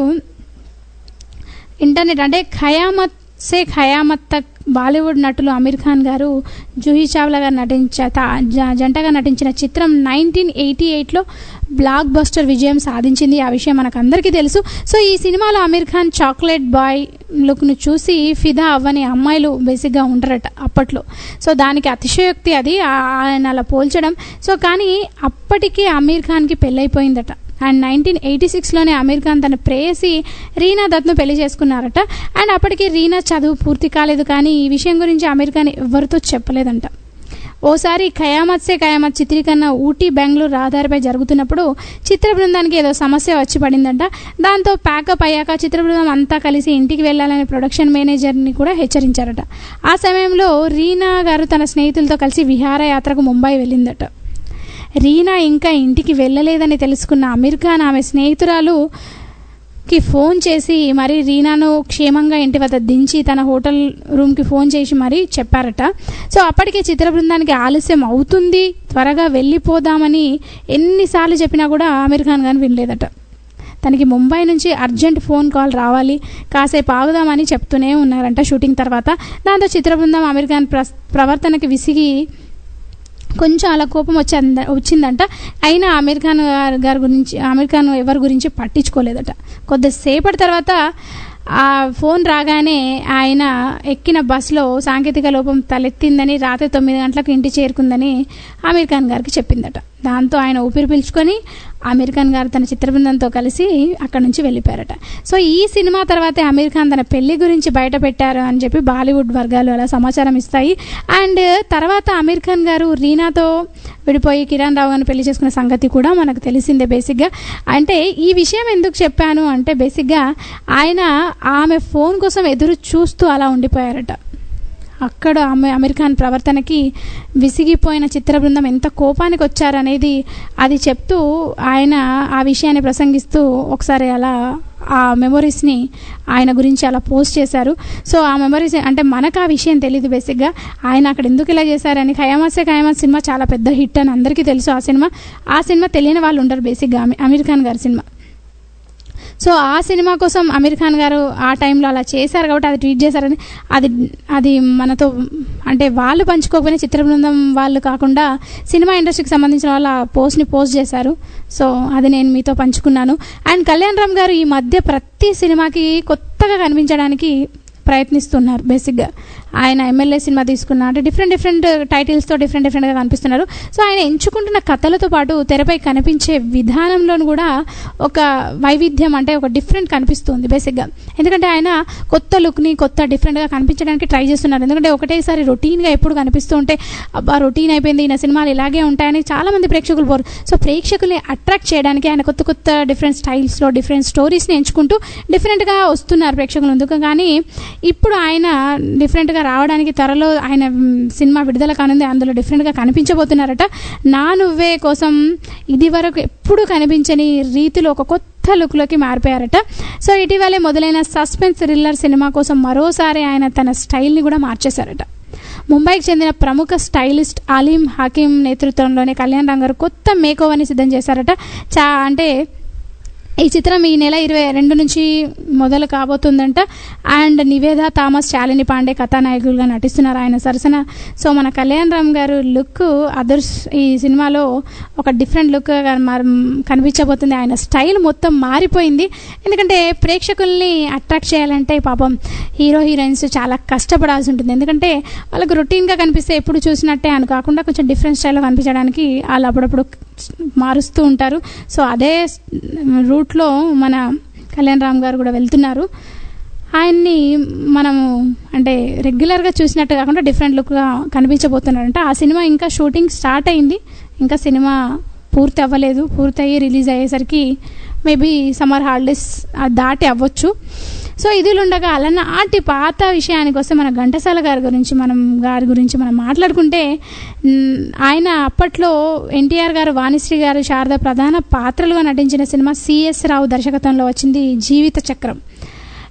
ఇంటర్నెట్ అంటే ఖయామత్ సే ఖయామత్ తక్ బాలీవుడ్ నటులు అమీర్ ఖాన్ గారు జూహీ చావ్లా గారు నటించ తా- జ- జంటగా నటించిన చిత్రం నైన్టీన్ ఎయిటీ ఎయిట్లో బ్లాక్ బస్టర్ విజయం సాధించింది ఆ విషయం మనకు అందరికీ తెలుసు సో ఈ సినిమాలో అమీర్ ఖాన్ చాక్లెట్ బాయ్ లుక్ను చూసి ఫిదా అవ్వని అమ్మాయిలు బేసిక్గా ఉండరట అప్పట్లో సో దానికి అతిశయోక్తి అది ఆ- ఆయన అలా పోల్చడం సో కానీ అప్పటికే అమీర్ ఖాన్కి పెళ్ళైపోయిందట అండ్ నైన్టీన్ ఎయిటీ సిక్స్లోనే అమీర్ ఖాన్ తన ప్రేయసి రీనా దత్ను పెళ్లి చేసుకున్నారట అండ్ అప్పటికి రీనా చదువు పూర్తి కాలేదు కానీ ఈ విషయం గురించి అమీర్ ఖాన్ ఎవరితో చెప్పలేదంట ఓసారి ఖయామత్ సే ఖయామత్ చిత్రీకరణ ఊటీ బెంగళూరు రహదారిపై జరుగుతున్నప్పుడు చిత్ర బృందానికి ఏదో సమస్య వచ్చి పడిందంట దాంతో ప్యాకప్ అయ్యాక చిత్ర బృందం అంతా కలిసి ఇంటికి వెళ్ళాలని ప్రొడక్షన్ మేనేజర్ని కూడా హెచ్చరించారట ఆ సమయంలో రీనా గారు తన స్నేహితులతో కలిసి విహారయాత్రకు ముంబై వెళ్ళిందట రీనా ఇంకా ఇంటికి వెళ్ళలేదని తెలుసుకున్న అమీర్ ఖాన్ ఆమె స్నేహితురాలు కి ఫోన్ చేసి మరి రీనాను క్షేమంగా ఇంటి వద్ద దించి తన హోటల్ రూమ్కి ఫోన్ చేసి మరీ చెప్పారట సో అప్పటికే చిత్ర బృందానికి ఆలస్యం అవుతుంది త్వరగా వెళ్ళిపోదామని ఎన్నిసార్లు చెప్పినా కూడా అమీర్ ఖాన్ గాని వినలేదట తనకి ముంబై నుంచి అర్జెంట్ ఫోన్ కాల్ రావాలి కాసేపు ఆగుదామని చెప్తూనే ఉన్నారంట షూటింగ్ తర్వాత దాంతో చిత్ర బృందం అమీర్ ఖాన్ ప్ర ప్రవర్తనకి విసిగి కొంచెం అలా కోపం వచ్చి వచ్చిందంట అయినా అమీర్ ఖాన్ గారి గారి గురించి అమీర్ ఖాన్ ఎవరి గురించి పట్టించుకోలేదట కొద్దిసేపటి తర్వాత ఆ ఫోన్ రాగానే ఆయన ఎక్కిన బస్సులో సాంకేతిక లోపం తలెత్తిందని రాత్రి తొమ్మిది గంటలకు ఇంటి చేరుకుందని అమీర్ ఖాన్ గారికి చెప్పిందట దాంతో ఆయన ఊపిరి పీల్చుకొని అమీర్ ఖాన్ గారు తన చిత్ర బృందంతో కలిసి అక్కడ నుంచి వెళ్ళిపోయారట సో ఈ సినిమా తర్వాతే అమీర్ ఖాన్ తన పెళ్లి గురించి బయట పెట్టారు అని చెప్పి బాలీవుడ్ వర్గాలు అలా సమాచారం ఇస్తాయి అండ్ తర్వాత అమీర్ ఖాన్ గారు రీనాతో విడిపోయి కిరణ్ రావు గారిని పెళ్లి చేసుకున్న సంగతి కూడా మనకు తెలిసిందే బేసిక్గా అంటే ఈ విషయం ఎందుకు చెప్పాను అంటే బేసిక్గా ఆయన ఆమె ఫోన్ కోసం ఎదురు చూస్తూ అలా ఉండిపోయారట అక్కడ ఆమె అమీర్ ఖాన్ ప్రవర్తనకి విసిగిపోయిన చిత్ర బృందం ఎంత కోపానికి వచ్చారనేది అది చెప్తూ ఆయన ఆ విషయాన్ని ప్రసంగిస్తూ ఒకసారి అలా ఆ మెమొరీస్ని ఆయన గురించి అలా పోస్ట్ చేశారు సో ఆ మెమరీస్ అంటే మనకు ఆ విషయం తెలియదు బేసిక్గా ఆయన అక్కడ ఎందుకు ఇలా చేశారని ఖయామాసే ఖయామాస్ సినిమా చాలా పెద్ద హిట్ అని అందరికీ తెలుసు ఆ సినిమా ఆ సినిమా తెలియని వాళ్ళు ఉండరు బేసిక్గా అమీ- అమీర్ ఖాన్ గారి సినిమా సో ఆ సినిమా కోసం అమీర్ ఖాన్ గారు ఆ టైంలో అలా చేశారు కాబట్టి అది ట్వీట్ చేశారని అది అది మనతో అంటే వాళ్ళు పంచుకోకపోయినా చిత్ర బృందం వాళ్ళు కాకుండా సినిమా ఇండస్ట్రీకి సంబంధించిన వాళ్ళు ఆ పోస్ట్ని పోస్ట్ చేశారు సో అది నేను మీతో పంచుకున్నాను అండ్ కళ్యాణ్ రామ్ గారు ఈ మధ్య ప్రతి సినిమాకి కొత్తగా కనిపించడానికి ప్రయత్నిస్తున్నారు బేసిక్గా ఆయన ఎమ్మెల్యే సినిమా తీసుకున్న అంటే డిఫరెంట్ డిఫరెంట్ టైటిల్స్తో డిఫరెంట్ డిఫరెంట్గా కనిపిస్తున్నారు సో ఆయన ఎంచుకుంటున్న కథలతో పాటు తెరపై కనిపించే విధానంలోనూ కూడా ఒక వైవిధ్యం అంటే ఒక డిఫరెంట్ కనిపిస్తుంది బేసిక్గా ఎందుకంటే ఆయన కొత్త లుక్ని కొత్త డిఫరెంట్గా కనిపించడానికి ట్రై చేస్తున్నారు ఎందుకంటే ఒకటేసారి రొటీన్గా ఎప్పుడు కనిపిస్తూ ఉంటే అబ్బా రొటీన్ అయిపోయింది ఈయన సినిమాలు ఇలాగే ఉంటాయని చాలామంది ప్రేక్షకులు పోరు సో ప్రేక్షకుల్ని అట్రాక్ట్ చేయడానికి ఆయన కొత్త కొత్త డిఫరెంట్ స్టైల్స్లో డిఫరెంట్ స్టోరీస్ని ఎంచుకుంటూ డిఫరెంట్గా వస్తున్నారు ప్రేక్షకులు ముందుకు కానీ ఇప్పుడు ఆయన డిఫరెంట్గా రావడానికి త్వరలో ఆయన మ్, సినిమా విడుదల కానుంది అందులో డిఫరెంట్గా కనిపించబోతున్నారట నా నువ్వే కోసం ఇది వరకు ఎప్పుడు కనిపించని రీతిలో ఒక కొత్త లుక్లోకి మారిపోయారట సో ఇటీవలే మొదలైన సస్పెన్స్ థ్రిల్లర్ సినిమా కోసం మరోసారి ఆయన తన స్టైల్ని కూడా మార్చేశారట ముంబైకి చెందిన ప్రముఖ స్టైలిస్ట్ అలీం హకీం నేతృత్వంలోనే కళ్యాణ్ రామ్ గారు కొత్త మేకోవర్ని సిద్ధం చేశారట చా అంటే ఈ చిత్రం ఈ నెల ఇరవై రెండు నుంచి మొదలు కాబోతుందంట అండ్ నివేద థామస్ శాలిని పాండే కథానాయకులుగా నటిస్తున్నారు ఆయన సరసన సో మన కళ్యాణ్ రామ్ గారు లుక్ అదర్స్ ఈ సినిమాలో ఒక డిఫరెంట్ లుక్ కనిపించబోతుంది ఆయన స్టైల్ మొత్తం మారిపోయింది ఎందుకంటే ప్రేక్షకుల్ని అట్రాక్ట్ చేయాలంటే పాపం హీరో హీరోయిన్స్ చాలా కష్టపడాల్సి ఉంటుంది ఎందుకంటే వాళ్ళకు రొటీన్గా కనిపిస్తే ఎప్పుడు చూసినట్టే అని కాకుండా కొంచెం డిఫరెంట్ స్టైల్లో కనిపించడానికి వాళ్ళు అప్పుడప్పుడు మారుస్తూ ఉంటారు సో అదే రూట్లో మన కళ్యాణ్ రామ్ గారు కూడా వెళ్తున్నారు ఆయన్ని మనము అంటే రెగ్యులర్గా చూసినట్టు కాకుండా డిఫరెంట్ లుక్గా కనిపించబోతున్నారంట ఆ సినిమా ఇంకా షూటింగ్ స్టార్ట్ అయింది ఇంకా సినిమా పూర్తి అవ్వలేదు పూర్తయ్యి రిలీజ్ అయ్యేసరికి మేబీ సమ్మర్ హాలిడేస్ దాటి అవ్వచ్చు సో ఇదిలుండగా అలనాటి పాత విషయానికి వస్తే మన ఘంటసాల గారి గురించి మనం గారి గురించి మనం మాట్లాడుకుంటే మ్, ఆయన అప్పట్లో ఎన్టీఆర్ గారు వాణిశ్రీ గారు శారద ప్రధాన పాత్రలుగా నటించిన సినిమా సిఎస్ రావు దర్శకత్వంలో వచ్చింది జీవిత చక్రం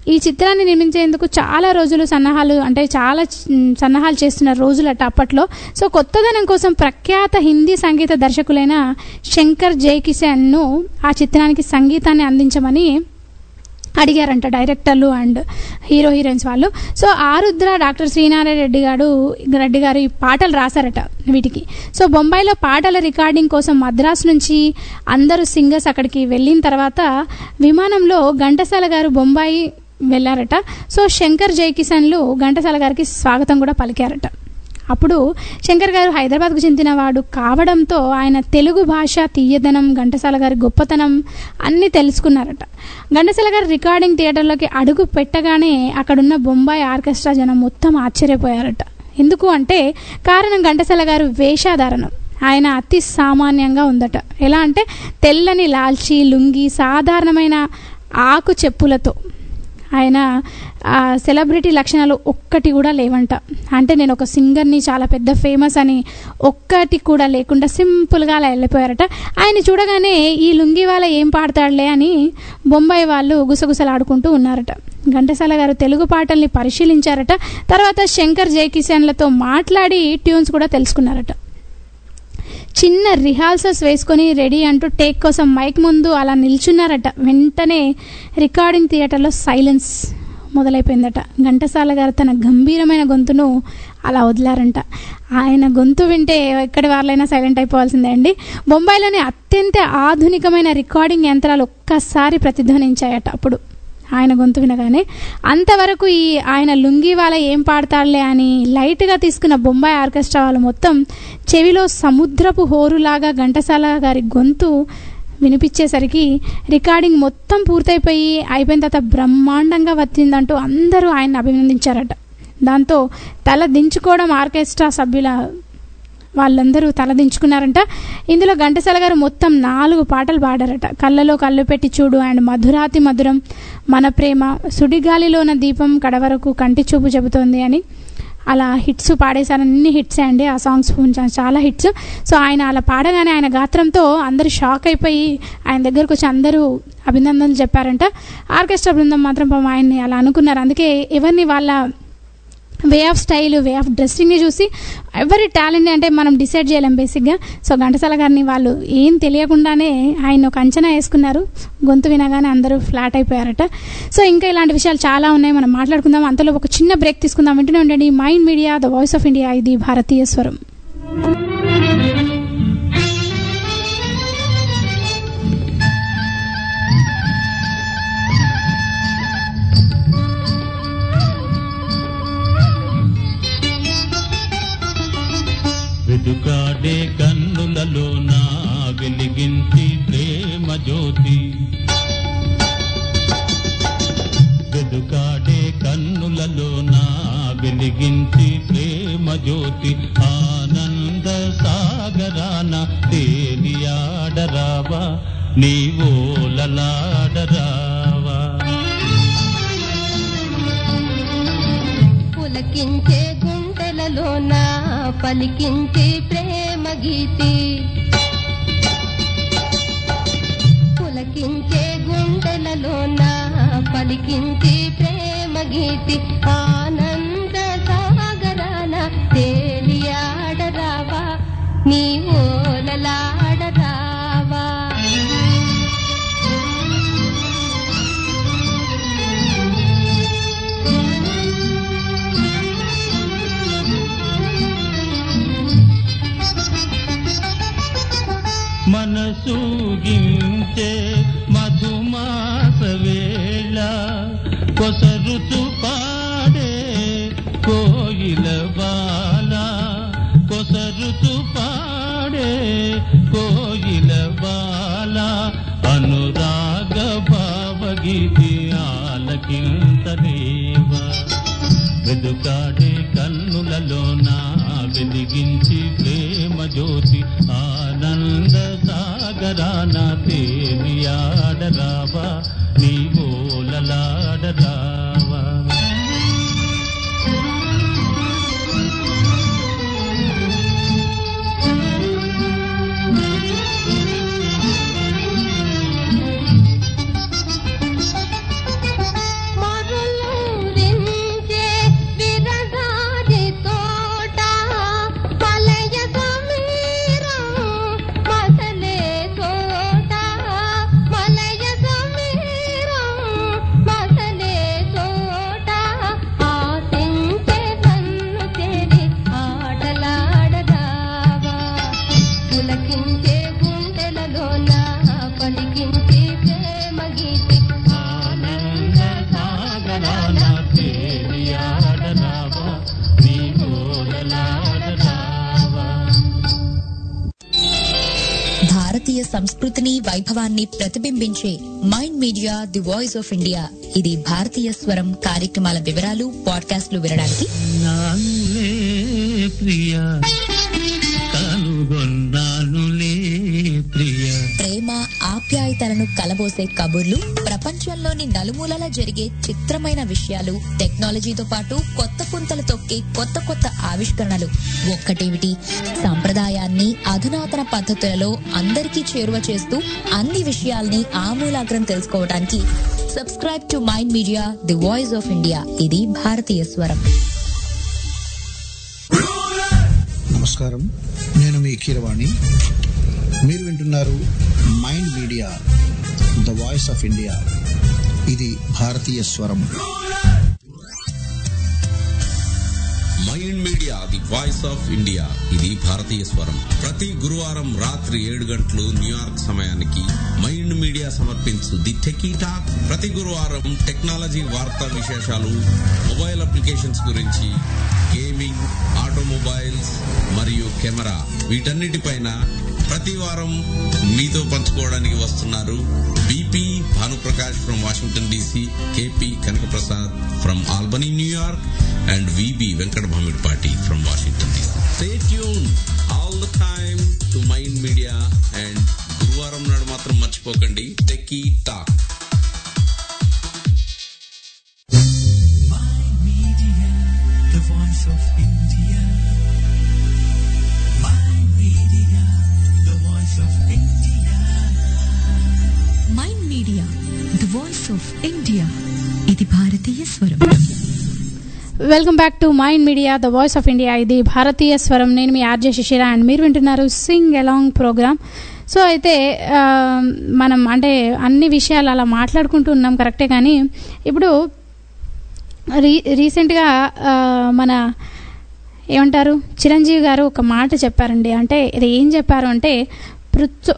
ఈ చిత్రాన్ని నిర్మించేందుకు చాలా రోజులు సన్నాహాలు అంటే చాలా మ్, సన్నాహాలు చేస్తున్న రోజులట అప్పట్లో సో కొత్తదనం కోసం ప్రఖ్యాత హిందీ సంగీత దర్శకులైన శంకర్ జయకిషన్ను ఆ చిత్రానికి సంగీతాన్ని అందించమని అడిగారంట డైరెక్టర్లు అండ్ హీరో హీరోయిన్స్ వాళ్ళు సో ఆరుద్ర డాక్టర్ శ్రీనారాయణ రెడ్డి గారు రెడ్డి గారు ఈ పాటలు రాశారట వీటికి సో బొంబాయిలో పాటల రికార్డింగ్ కోసం మద్రాసు నుంచి అందరూ సింగర్స్ అక్కడికి వెళ్ళిన తర్వాత విమానంలో ఘంటసాల గారు బొంబాయి వెళ్ళారట సో శంకర్ జయకిషన్లు ఘంటసాల గారికి స్వాగతం కూడా పలికారట అప్పుడు శంకర్ గారు హైదరాబాద్కు చెందినవాడు కావడంతో ఆయన తెలుగు భాష తీయదనం ఘంటసాల గారి గొప్పతనం అన్నీ తెలుసుకున్నారట ఘంటసాల గారి రికార్డింగ్ థియేటర్లోకి అడుగు పెట్టగానే అక్కడున్న బొంబాయి ఆర్కెస్ట్రా జనం మొత్తం ఆశ్చర్యపోయారట ఎందుకు అంటే కారణం ఘంటసాల గారు వేషధారణం ఆయన అతి సామాన్యంగా ఉందట ఎలా అంటే తెల్లని లాల్చి లుంగి సాధారణమైన ఆకు చెప్పులతో ఆయన ఆ, సెలబ్రిటీ లక్షణాలు ఒక్కటి కూడా లేవంట అంటే నేను ఒక సింగర్ని చాలా పెద్ద ఫేమస్ అని ఒక్కటి కూడా లేకుండా సింపుల్గా అలా వెళ్ళిపోయారట ఆయన చూడగానే ఈ లుంగి వాళ్ళ ఏం పాడతాడులే అని బొంబాయి వాళ్ళు గుసగుసలాడుకుంటూ ఉన్నారట ఘంటసాల గారు తెలుగు పాటల్ని పరిశీలించారట తర్వాత శంకర్ జయకిషన్లతో మాట్లాడి ట్యూన్స్ కూడా తెలుసుకున్నారట చిన్న రిహార్సల్స్ వేసుకొని రెడీ అంటూ టేక్ కోసం మైక్ ముందు అలా నిల్చున్నారట వెంటనే రికార్డింగ్ థియేటర్లో సైలెన్స్ మొదలైపోయిందట ఘంటసాల గారు తన గంభీరమైన గొంతును అలా వదిలారంట ఆయన గొంతు వింటే ఎక్కడి వాళ్ళైనా సైలెంట్ అయిపోవాల్సిందే అండి బొంబాయిలోని అత్యంత ఆధునికమైన రికార్డింగ్ యంత్రాలు ఒక్కసారి ప్రతిధ్వనించాయట అప్పుడు ఆయన గొంతు వినగానే అంతవరకు ఈ ఆయన లుంగి వాళ్ళ ఏం పాడతాడులే అని లైట్గా తీసుకున్న బొంబాయి ఆర్కెస్ట్రా వాళ్ళు మొత్తం చెవిలో సముద్రపు హోరులాగా ఘంటసాల గారి గొంతు వినిపించేసరికి రికార్డింగ్ మొత్తం పూర్తయిపోయి అయిపోయిన తర్వాత బ్రహ్మాండంగా వచ్చిందంటూ అందరూ ఆయన్ని అభినందించారట దాంతో తల దించుకోవడం ఆర్కెస్ట్రా సభ్యుల వాళ్ళందరూ తలదించుకున్నారంట ఇందులో ఘంటసాల గారు మొత్తం నాలుగు పాటలు పాడారట కళ్ళలో కళ్ళు పెట్టి చూడు అండ్ మధురాతి మధురం మన ప్రేమ సుడిగాలిలోన దీపం కడవరకు కంటి చూపు చెబుతోంది అని అలా హిట్స్ పాడేశారు అన్ని హిట్స్ అండి ఆ సాంగ్స్ చాలా హిట్స్ సో ఆయన అలా పాడగానే ఆయన గాత్రంతో అందరూ షాక్ అయిపోయి ఆయన దగ్గరకు వచ్చి అందరూ అభినందనలు చెప్పారంట ఆర్కెస్ట్రా బృందం మాత్రం పాపం ఆయన్ని అలా అనుకున్నారు అందుకే ఎవరిని వాళ్ళ way of style way of డ్రెస్సింగ్ని చూసి ఎవరి టాలెంట్ అంటే మనం డిసైడ్ చేయలేం బేసిక్గా సో ఘంటసాల గారిని వాళ్ళు ఏం తెలియకుండానే ఆయన ఒక అంచనా వేసుకున్నారు గొంతు వినగానే అందరూ ఫ్లాట్ అయిపోయారట సో ఇంకా ఇలాంటి విషయాలు చాలా ఉన్నాయి మనం మాట్లాడుకుందాం అంతలో ఒక చిన్న బ్రేక్ తీసుకుందాం వింటూనే ఉండండి mind media the voice of India ఇది భారతీయ స్వరం వెదుకాడే కన్నులలో నా వెలిగించి ప్రేమ జ్యోతి వెదుకాడే కన్నులలో నా వెలిగించి ప్రేమ జ్యోతి ఆనంద సాగరాన తేలియాడరావా నీవోలలాడరావా పులకించే గుండెలలోన పలికించే ప్రేమ గీతి పులకించే గుండెలలోన పలికించే ప్రేమ గీతి ఆనంద సాగరాన తేలియాడరావా నీ ఓలలాడరావా మనసూగించే మధుమాస వేళ కొసరుచు పాడే కోయిల బాల కొసరుచు పాడే కోయిల బాల అనురాగ భావగీతి ఆలకింతదేవా వెదుకాడే కన్నులలో నా వెలిగించి ప్రేమ జ్యోతి ఆనంద సాగరాన తేలియాడరావా నీ ఓలలాడరావా మరో సంస్కృతిని వైభవాన్ని ప్రతిబింబించే Mind media the voice of India ఇది భారతీయ స్వరం కార్యక్రమాల వివరాలు పాడ్కాస్ట్లు వినడానికి నానులే ప్రియ కనుగొన్నానులే ప్రియ ప్రేమ ఆప్యాయతలను కలబోసే కబుర్లు ప్రపంచంలోని నలుమూలలా జరిగే చిత్రమైన విషయాలు టెక్నాలజీతో పాటు కొత్త పుంతలు తొక్కే కొత్త కొత్త ఆవిష్కరణలు ఒక్కటేమిటి సంప్రదాయాన్ని అధునాతన పద్ధతులలో అందరికీ చేరువ చేస్తూ అన్ని విషయాల్ని ఆమూలాగ్రం తెలుసుకోవడానికి subscribe to mind media the voice of India ఇది భారతీయ స్వరం నమస్కారం నేను మీ కీరవాణి మీరు వింటున్నారు mind media the voice of India ఇది భారతీయ స్వరం mind media the voice of India ఇది భారతీయ స్వరం ప్రతి గురువారం రాత్రి ఏడు గంటలు న్యూయార్క్ సమయానికి మైండ్ మీడియా సమర్పించు ది టెకీ టాక్ ప్రతి గురువారం టెక్నాలజీ వార్తా విశేషాలు మొబైల్ అప్లికేషన్స్ గురించి గేమింగ్ ఆటోమొబైల్స్ మరియు కెమెరా వీటన్నిటిపైన ప్రతి వారం మీతో పంచుకోవడానికి వస్తున్నారు BP Bhanuprakash from Washington DC KP Kanakaprasad from Albany New York and VB Venkata Bhamidipati from Washington DC stay tune all the time to mind Media and గురువారం నాడు మాత్రం మర్చిపోకండి techie talk the voice of India. My media, the voice of India. Mind media the voice of India ఇది భారతీయ స్వరం welcome back to mind media the voice of India ఇది భారతీయ స్వరం నేను మీ ఆర్జే శిశిర అండ్ మీరు వింటున్నారు సింగ్ అలాంగ్ ప్రోగ్రామ్ సో అయితే ఆ, మనం అంటే అన్ని విషయాలు అలా మాట్లాడుకుంటూ ఉన్నాం కరెక్టే కానీ ఇప్పుడు రీ రీసెంట్గా ఆ, మన ఏమంటారు చిరంజీవి గారు ఒక మాట చెప్పారండి అంటే ఇది ఏం చెప్పారు అంటే పృథ్వ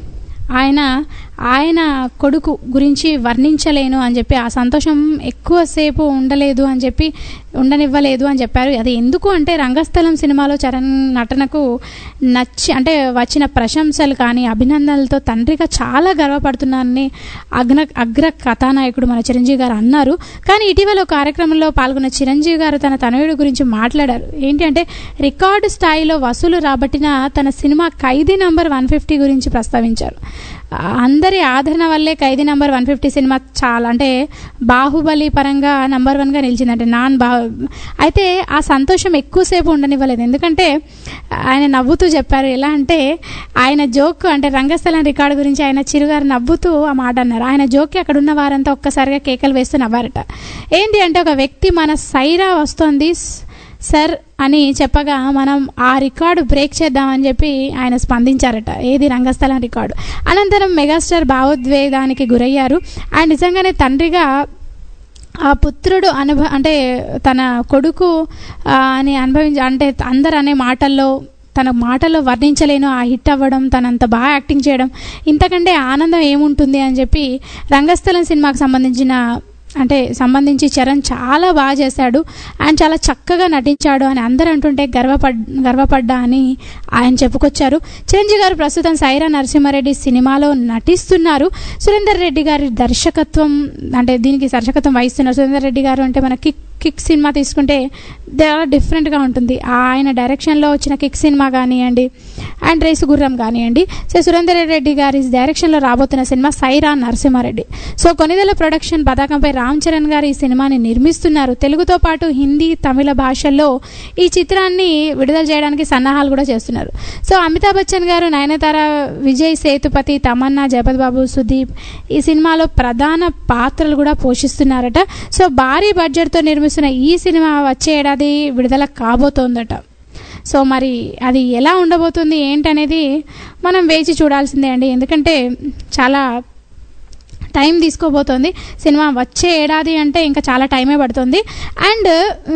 ఆయన ఆయన కొడుకు గురించి వర్ణించలేను అని చెప్పి ఆ సంతోషం ఎక్కువసేపు ఉండలేదు అని చెప్పి ఉండనివ్వలేదు అని చెప్పారు అది ఎందుకు అంటే రంగస్థలం సినిమాలో చరణ్ నటనకు నచ్చి అంటే వచ్చిన ప్రశంసలు కానీ అభినందనలతో తండ్రిగా చాలా గర్వపడుతున్నానని అగ్న అగ్ర కథానాయకుడు మన చిరంజీవి గారు అన్నారు కానీ ఇటీవల ఒక కార్యక్రమంలో పాల్గొన్న చిరంజీవి గారు తన తనయుడి గురించి మాట్లాడారు ఏంటి అంటే రికార్డు స్థాయిలో వసూలు రాబట్టిన తన సినిమా ఖైదీ నంబర్ వన్ ఫిఫ్టీ గురించి ప్రస్తావించారు ఆ, అందరి ఆదరణ వల్లే ఖైదీ నంబర్ వన్ ఫిఫ్టీ సినిమా చాలా అంటే బాహుబలి పరంగా నంబర్ వన్గా నిలిచింది అంటే నాన్ బా అయితే ఆ సంతోషం ఎక్కువసేపు ఉండనివ్వలేదు ఎందుకంటే ఆయన నవ్వుతూ చెప్పారు ఎలా అంటే ఆయన జోక్ అంటే రంగస్థలం రికార్డు గురించి ఆయన చిరుగారు నవ్వుతూ ఆ మాట అన్నారు ఆయన జోక్కి అక్కడ ఉన్న వారంతా ఒక్కసారిగా కేకలు వేస్తూ నవ్వారట ఏంటి అంటే ఒక వ్యక్తి మన సైరా వస్తోంది సార్ అని చెప్పగా మనం ఆ రికార్డు బ్రేక్ చేద్దామని చెప్పి ఆయన స్పందించారట ఏది రంగస్థలం రికార్డు అనంతరం మెగాస్టార్ భావోద్వేగానికి గురయ్యారు ఆయన నిజంగానే తండ్రిగా ఆ పుత్రుడు అనుభవ అంటే తన కొడుకు ఆ, అని అనుభవించి అంటే అందరు అనే మాటల్లో తన మాటల్లో వర్ణించలేను ఆ హిట్ అవ్వడం తనంత బాగా యాక్టింగ్ చేయడం ఇంతకంటే ఆనందం ఏముంటుంది అని చెప్పి రంగస్థలం సినిమాకు సంబంధించిన అంటే సంబంధించి చరణ్ చాలా బాగా చేశాడు ఆయన చాలా చక్కగా నటించాడు అని అందరూ అంటుంటే గర్వపడ్ గర్వపడ్డా అని ఆయన చెప్పుకొచ్చారు చిరంజీవి గారు ప్రస్తుతం సైరా నరసింహారెడ్డి సినిమాలో నటిస్తున్నారు సురేందర్ రెడ్డి గారి దర్శకత్వం అంటే దీనికి దర్శకత్వం వహిస్తున్నారు సురేందర్ రెడ్డి గారు అంటే మన కిక్ కిక్ సినిమా తీసుకుంటే చాలా డిఫరెంట్గా ఉంటుంది ఆయన డైరెక్షన్లో వచ్చిన కిక్ సినిమా కానివ్వండి అండ్ రేసు గుర్రం కానివ్వండి సో సురేందర్ రెడ్డి గారి డైరెక్షన్లో రాబోతున్న cinema Sye Raa Narasimha Reddy so Konidela production పతాకంపై రామ్ చరణ్ గారు ఈ సినిమాని నిర్మిస్తున్నారు తెలుగుతో పాటు హిందీ తమిళ భాషల్లో ఈ చిత్రాన్ని విడుదల చేయడానికి సన్నాహాలు కూడా చేస్తున్నారు సో అమితాబ్ బచ్చన్ గారు నయనతార విజయ్ సేతుపతి తమన్నా జగపతి బాబు సుదీప్ ఈ సినిమాలో ప్రధాన పాత్రలు కూడా పోషిస్తున్నారట సో భారీ బడ్జెట్తో నిర్మిస్తున్న ఈ సినిమా వచ్చే ఏడాది విడుదల కాబోతోందట సో మరి అది ఎలా ఉండబోతుంది ఏంటనేది మనం వేచి చూడాల్సిందే అండి ఎందుకంటే చాలా టైం తీసుకోబోతోంది సినిమా వచ్చే ఏడాది అంటే ఇంకా చాలా టైమే పడుతుంది అండ్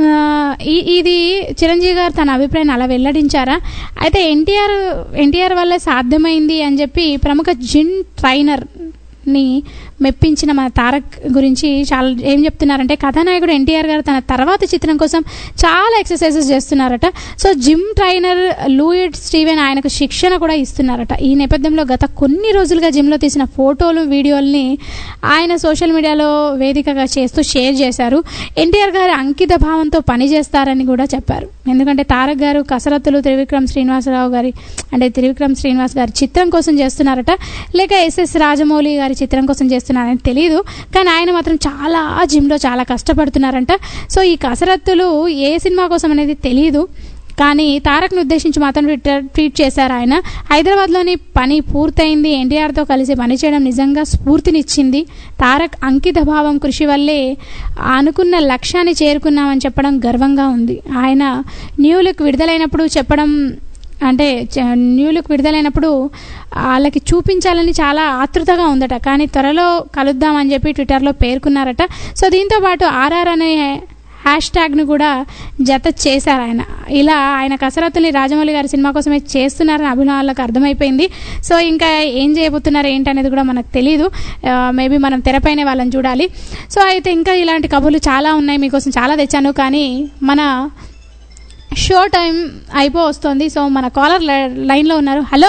ఈ ఇది చిరంజీవి గారు తన అభిప్రాయాన్ని అలా వెల్లడించారా అయితే ఎన్టీఆర్ ఎన్టీఆర్ వల్లే సాధ్యమైంది అని చెప్పి ప్రముఖ జిమ్ ట్రైనర్ ని మెప్పించిన మన తారక్ గురించి చాలా ఏం చెప్తున్నారంటే కథానాయకుడు ఎన్టీఆర్ గారు తన తర్వాత చిత్రం కోసం చాలా ఎక్సర్సైజెస్ చేస్తున్నారట so gym trainer Lloyd Steven ఆయనకు శిక్షణ కూడా ఇస్తున్నారట ఈ నేపథ్యంలో గత కొన్ని రోజులుగా జిమ్లో తీసిన ఫోటోలు వీడియోల్ని ఆయన సోషల్ మీడియాలో వేదికగా చేస్తూ షేర్ చేశారు ఎన్టీఆర్ గారు అంకిత భావంతో పనిచేస్తారని కూడా చెప్పారు ఎందుకంటే తారక్ గారు కసరత్తులు త్రివిక్రమ్ శ్రీనివాసరావు గారి అంటే త్రివిక్రమ్ శ్రీనివాస్ గారి చిత్రం కోసం చేస్తున్నారట లేక ఎస్ఎస్ రాజమౌళి గారి చిత్రం కోసం చేస్తున్నారని తెలియదు కానీ ఆయన మాత్రం చాలా జిమ్లో చాలా కష్టపడుతున్నారంట సో ఈ కసరత్తులు ఏ సినిమా కోసం అనేది తెలియదు కానీ తారక్ను ఉద్దేశించి మాత్రం ట్విట్టర్ ట్వీట్ చేశారు ఆయన హైదరాబాద్లోని పని పూర్తయింది ఎన్టీఆర్తో కలిసి పనిచేయడం నిజంగా స్ఫూర్తినిచ్చింది తారక్ అంకిత భావం కృషి వల్లే అనుకున్న లక్ష్యాన్ని చేరుకున్నామని చెప్పడం గర్వంగా ఉంది ఆయన న్యూ లుక్ విడుదలైనప్పుడు చెప్పడం అంటే చ- న్యూ లుక్ విడుదలైనప్పుడు వాళ్ళకి చూపించాలని చాలా ఆతృతగా ఉందట కానీ త్వరలో కలుద్దామని చెప్పి ట్విట్టర్లో పేర్కొన్నారట సో దీంతో పాటు ఆర్ఆర్ అనే హ్యాష్ ట్యాగ్ను కూడా జత చేశారు ఆయన ఇలా ఆయన కసరత్తుని రాజమౌళి గారి సినిమా కోసమే చేస్తున్నారని అభిమానులకు అర్థమైపోయింది సో ఇంకా ఏం చేయబోతున్నారు ఏంటనేది కూడా మనకు తెలియదు మేబీ మనం తెరపైనే వాళ్ళని చూడాలి సో అయితే ఇంకా ఇలాంటి కబుర్లు చాలా ఉన్నాయి మీకోసం చాలా తెచ్చాను కానీ మన షో టైం అయిపో వస్తుంది సో మన కాలర్ లైన్లో ఉన్నారు హలో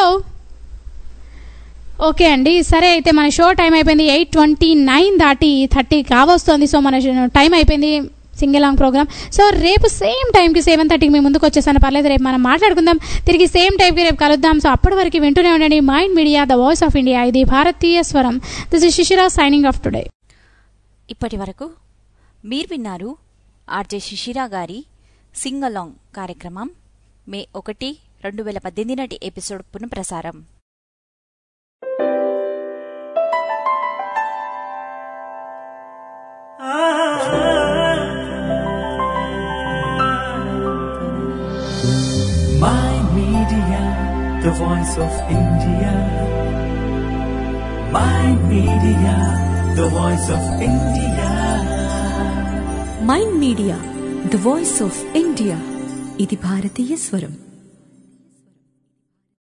ఓకే అండి సరే అయితే మన షో టైం అయిపోయింది ఎయిట్ ట్వంటీ నైన్ దాటి థర్టీ కావస్తుంది సో మన టైం అయిపోయింది సింగిల్ లాంగ్ ప్రోగ్రామ్ సో రేపు సేమ్ టైంకి సెవెన్ థర్టీకి మీ ముందుకు వచ్చేసాను పర్లేదు రేపు మనం మాట్లాడుకుందాం తిరిగి సేమ్ టైంకి రేపు కలుద్దాం సో అప్పటి వరకు వింటూనే ఉండండి mind media the voice of India ఇది భారతీయ స్వరం this is Shishira signing off today ఇప్పటి వరకు మీరు విన్నారు ఆర్జే శిశిరా గారి సింగలాంగ్ కార్యక్రమం మే ఒకటి రెండు వేల పద్దెనిమిది నాటి ఎపిసోడ్ పునఃప్రసారం My Media, the voice of India. My Media, the voice of India. Mind media the voice of India ఇది భారతీయ స్వరం